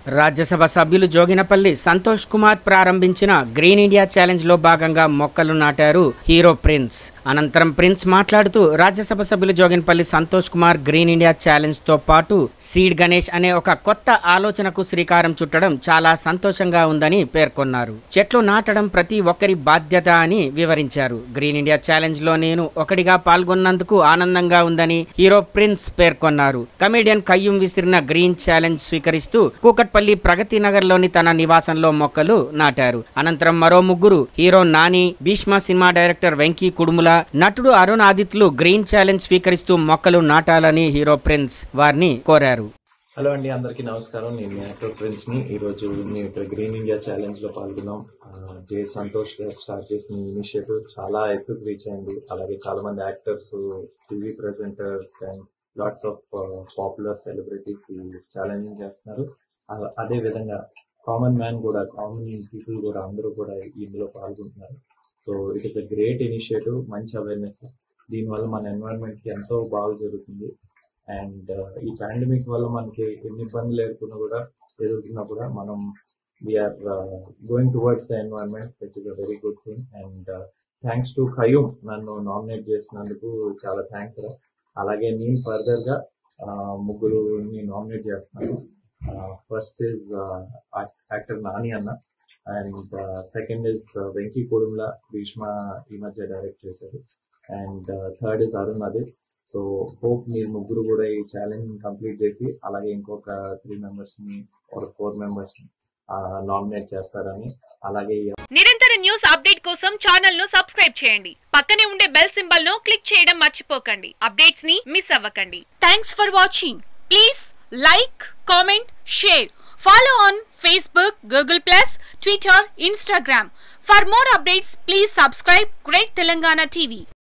రాజ్యసభ సభ్యులు జోగినపల్లి సంతోష్ కుమార్ ప్రారంభించిన green India challenge లో భాగంగా మొక్కలు నాటారు హీరో ప్రిన్స్ అనంతరం ప్రిన్స్ మాట్లాడుతూ రాజ్యసభ సభ్యులు Joginapally Santosh Kumar green India challenge తో పాటు సీడ్ గణేష్ అనే ఒక కొత్త ఆలోచనకు శ్రీకారం చుట్టడం చాలా సంతోషంగా ఉందని పేర్కొన్నారు చెట్లు నాటడం ప్రతి ఒక్కరి బాధ్యత అని వివరించారు గ్రీన్ ఇండియా ఛాలెంజ్ లో నేను ఒకటిగా పాల్గొన్నందుకు ఆనందంగా ఉందని హీరో ప్రిన్స్ పేర్కొన్నారు కమేడియన్ కయ్యూం విసిరిన గ్రీన్ ఛాలెంజ్ స్వీకరిస్తూ కూకట్పల్లి ప్రగతి నగర్ లోని తన నివాసంలో మొక్కలు నాటారు అనంతరం మరో ముగ్గురు hero Nani Bheeshma cinema director Venky Kudumula నటుడు అరుణ్ ఆదిత్యులు గ్రీన్ ఛాలెంజ్ స్వీకరిస్తూ మొక్కలు నాటాలని హీరో ప్రిన్స్ వారిని కోరారు హలో అండి అందరికీ నమస్కారం నేను మీ యాక్టర్ ప్రిన్స్ ని ఈ రోజు మేము ఇక్కడ గ్రీన్ ఇండియా ఛాలెంజ్ లో పాల్గొన్నాం ఆ, జే సంతోష్ గారు స్టార్ట్ చేసిన ఇనిషియేటివ్ చాలా ఎత్తుకు రీచ్ అయింది అలాగే చాలా మంది actors TV presenters and lots of popular celebrities ఈ ఛాలెంజ్ చేస్తున్నారు అ- అదే విధంగా కామన్ మ్యాన్ కూడా కామన్ పీపుల్ కూడా అందరూ కూడా ఇందులో పాల్గొంటున్నారు so it is a great initiative మంచి అవేర్నెస్ దీనివల్ల మన ఎన్వైరన్మెంట్ కి ఎంతో బాగా జరుగుతుంది అండ్ ఈ పాండమిక్ వల్ల మనకి ఎన్ని ఇబ్బందులు ఎదుర్కొన్నా కూడా ఎదుర్కొన్నా కూడా మనం we're going towards the environment which is a very good thing and thanks to Qayyum నన్ను నామినేట్ చేసినందుకు చాలా థ్యాంక్స్ రా అలాగే నేను ఫర్దర్ గా uh, ముగ్గురుని నామినేట్ చేస్తున్నాను ఫస్ట్ ఇస్ యాక్టర్ నాని అన్న and second is Venky Kudumula Bheeshma ఈ మధ్య డైరెక్ట్ చేశారు and third is Arun Adith so hope మీరు ముగ్గురు కూడా ఈ ఛాలెంజ్ కంప్లీట్ చేసి అలాగే ఇంకొక త్రీ మెంబర్స్ ని ఒక ఫోర్ మెంబర్స్ ని నామినేట్ చేస్తారని అలాగే ఈ నిరంతర న్యూస్ అప్డేట్ కోసం ఛానల్ ను సబ్స్క్రైబ్ చేయండి పక్కనే ఉండే బెల్ సింబల్ ను క్లిక్ చేయడం మర్చిపోకండి అప్డేట్స్ ని మిస్ అవ్వకండి thanks for watching please like comment share follow on Facebook Google plus Twitter Instagram for more updates please subscribe great Telangana TV